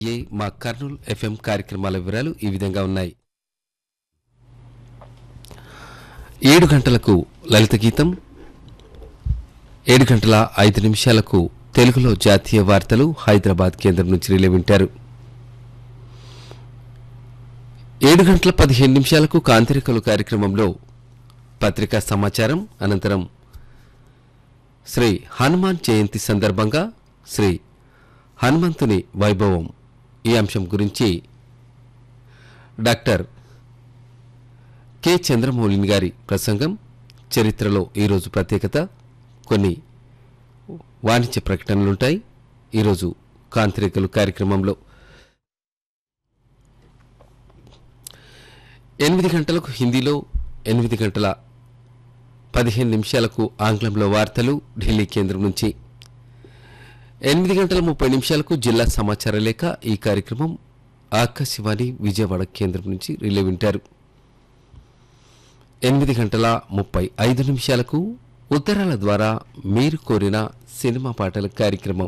ఏ మా కర్నూలు ఎఫ్ఎం కార్యక్రమాల వివరాలు ఈ విధంగా ఉన్నాయి ఏడు గంటలకు లలిత గీతం ఏడు గంటల ఐదు నిమిషాలకు తెలుగులో జాతీయ వార్తలు హైదరాబాద్ కేంద్రం నుంచి రిలే వింటారు ఏడు గంటల పదిహేను నిమిషాలకు కాంతిరికలు కార్యక్రమంలో పత్రికా సమాచారం అనంతరం శ్రీ హనుమాన్ జయంతి సందర్భంగా శ్రీ హనుమంతుని వైభవం ఈ అంశం గురించి డాక్టర్ కె చంద్రమౌళిని గారి ప్రసంగం చరిత్రలో ఈరోజు ప్రత్యేకత కొన్ని వాణిజ్య ప్రకటనలుంటాయి ఈరోజు కాంతిరేఖలు కార్యక్రమంలో ఎనిమిది గంటలకు హిందీలో ఎనిమిది గంటల పదిహేను నిమిషాలకు ఆంగ్లంలో వార్తలు ఢిల్లీ కేంద్రం నుంచి ఎనిమిది గంటల ముప్పై నిమిషాలకు జిల్లా సమాచార లేఖ ఈ కార్యక్రమం ఆకాశవాణి విజయవాడ కేంద్రం నుంచి రిలే వింటారు ఎనిమిది గంటల ముప్పై ఐదు నిమిషాలకు ఉత్తరాల ద్వారా మీరు కోరిన సినిమా పాటల కార్యక్రమం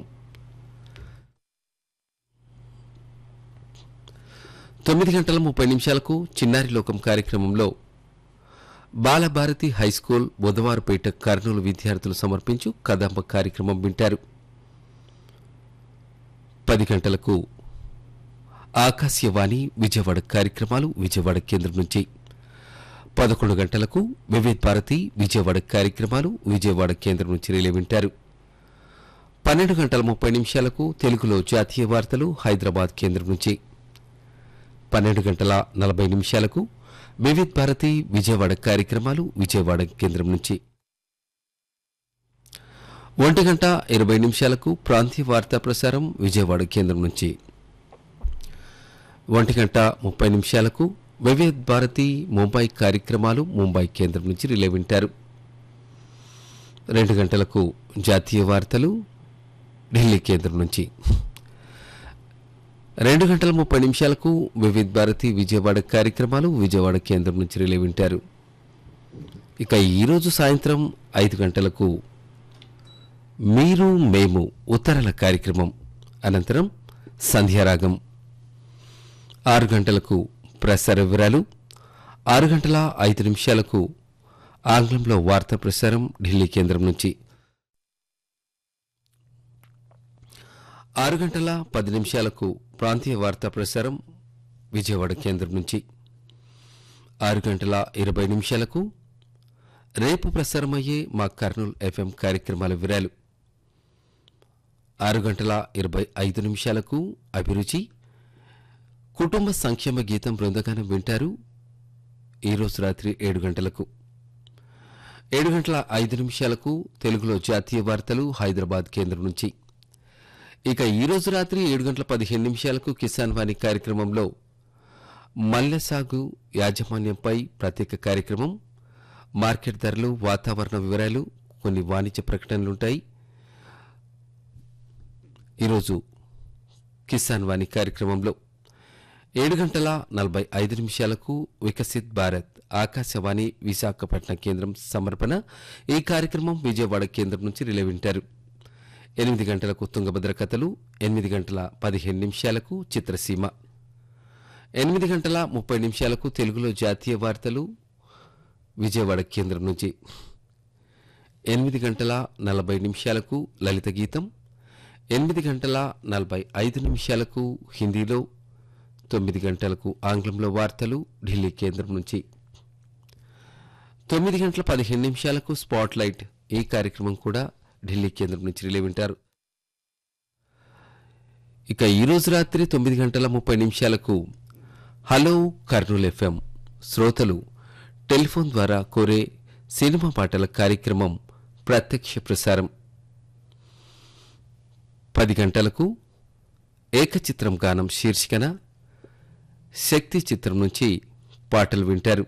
తొమ్మిది గంటల ముప్పై నిమిషాలకు చిన్నారి లోకం కార్యక్రమంలో బాలభారతి హైస్కూల్ బుధవారపేట కర్నూలు విద్యార్థులు సమర్పించు కదంబ కార్యక్రమం వింటారు పది గంటలకు ఆకాశవాణి విజయవాడ కార్యక్రమాలు విజయవాడ కేంద్రం నుంచి పదకొండు గంటలకు వివిధ భారతి విజయవాడ కార్యక్రమాలు విజయవాడ కేంద్రం నుంచి రిలే వింటారు పన్నెండు గంటల ముప్పై నిమిషాలకు తెలుగులో జాతీయ వార్తలు హైదరాబాద్ కేంద్రం నుంచి పన్నెండు గంటల నలభై నిమిషాలకు వివిధ భారతి విజయవాడ కార్యక్రమాలు విజయవాడ కేంద్రం నుంచి ఒంటి గంట ఇరవై నిమిషాలకు ప్రాంతీయ వార్తా ప్రసారం విజయవాడ కేంద్రం నుంచి ఒంటి గంట ముప్పై నిమిషాలకు వివిధ భారతి ముంబై కార్యక్రమాలు ముంబై కేంద్రం నుంచి రిలే వింటారు రెండు గంటలకు జాతీయ వార్తలు ఢిల్లీ కేంద్రం నుంచి రెండు గంటల ముప్పై నిమిషాలకు వివిధ భారతి విజయవాడ కార్యక్రమాలు విజయవాడ కేంద్రం నుంచి రిలే వింటారు ఇక ఈరోజు సాయంత్రం ఐదు గంటలకు మీరు మేము ఉత్తరాల కార్యక్రమం అనంతరం సంధ్యారాగం ఆరు గంటలకు ప్రసార వివరాలు ఆరు గంటల ఐదు నిమిషాలకు ఆంగ్లంలో వార్తా ప్రసారం ఢిల్లీ కేంద్రం నుంచి ఆరు గంటల పది నిమిషాలకు ప్రాంతీయ వార్తా ప్రసారం విజయవాడ కేంద్రం నుంచి ఆరు గంటల ఇరవై నిమిషాలకు రేపు ప్రసారమయ్యే మా కర్నూలు ఎఫ్ఎం కార్యక్రమాల వివరాలు ఆరు గంటల ఇరవై ఐదు నిమిషాలకు అభిరుచి కుటుంబ సంక్షేమ గీతం బృందగానం వింటారు ఈరోజు రాత్రి ఏడు గంటలకు ఏడు గంటల ఐదు నిమిషాలకు తెలుగులో జాతీయ వార్తలు హైదరాబాద్ కేంద్రం నుంచి ఇక ఈరోజు రాత్రి ఏడు గంటల పదిహేను నిమిషాలకు కిసాన్ వాణి కార్యక్రమంలో మల్లె సాగు యాజమాన్యంపై ప్రత్యేక కార్యక్రమం మార్కెట్ ధరలు వాతావరణ వివరాలు కొన్ని వాణిజ్య ప్రకటనలుంటాయి ఈరోజు కిసాన్ వాణి కార్యక్రమంలో ఏడు గంటల నలభై ఐదు నిమిషాలకు వికసిత్ భారత్ ఆకాశవాణి విశాఖపట్నం కేంద్రం సమర్పణ ఈ కార్యక్రమం విజయవాడ కేంద్రం నుంచి రిలే వింటారు ఎనిమిది గంటలకు తుంగభద్ర కథలు ఎనిమిది గంటల పదిహేను నిమిషాలకు చిత్రసీమ ఎనిమిది గంటల ముప్పై నిమిషాలకు తెలుగులో జాతీయ వార్తలు విజయవాడ కేంద్రం నుంచి ఎనిమిది గంటల నలభై నిమిషాలకు లలిత గీతం ఎనిమిది గంటల నలభై ఐదు నిమిషాలకు హిందీలో తొమ్మిది గంటలకు ఆంగ్లంలో వార్తలు ఢిల్లీ కేంద్రం నుంచి తొమ్మిది గంటల పదిహేను నిమిషాలకు స్పాట్ లైట్ ఈ కార్యక్రమం కూడా ఢిల్లీ కేంద్రం నుంచి రిలే వింటారు ఇక ఈరోజు రాత్రి తొమ్మిది గంటల ముప్పై నిమిషాలకు హలో కర్నూల్ ఎఫ్ఎం శ్రోతలు టెలిఫోన్ ద్వారా కోరే సినిమా పాటల కార్యక్రమం ప్రత్యక్ష ప్రసారం పది గంటలకు ఏకచిత్రం గానం శీర్షికన శక్తి చిత్రం నుంచి పాటలు వింటారు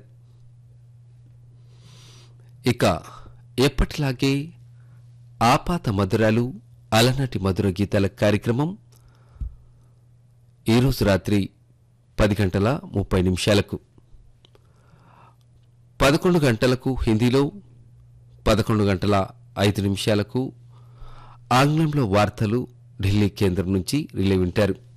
ఇక ఎప్పటిలాగే ఆపాత మధురాలు అలనాటి మధుర గీతాల కార్యక్రమం ఈరోజు రాత్రి పది గంటల ముప్పై నిమిషాలకు పదకొండు గంటలకు హిందీలో పదకొండు గంటల ఐదు నిమిషాలకు ఆంగ్లంలో వార్తలు ఢిల్లీ కేంద్రం నుంచి రిలే వింటారు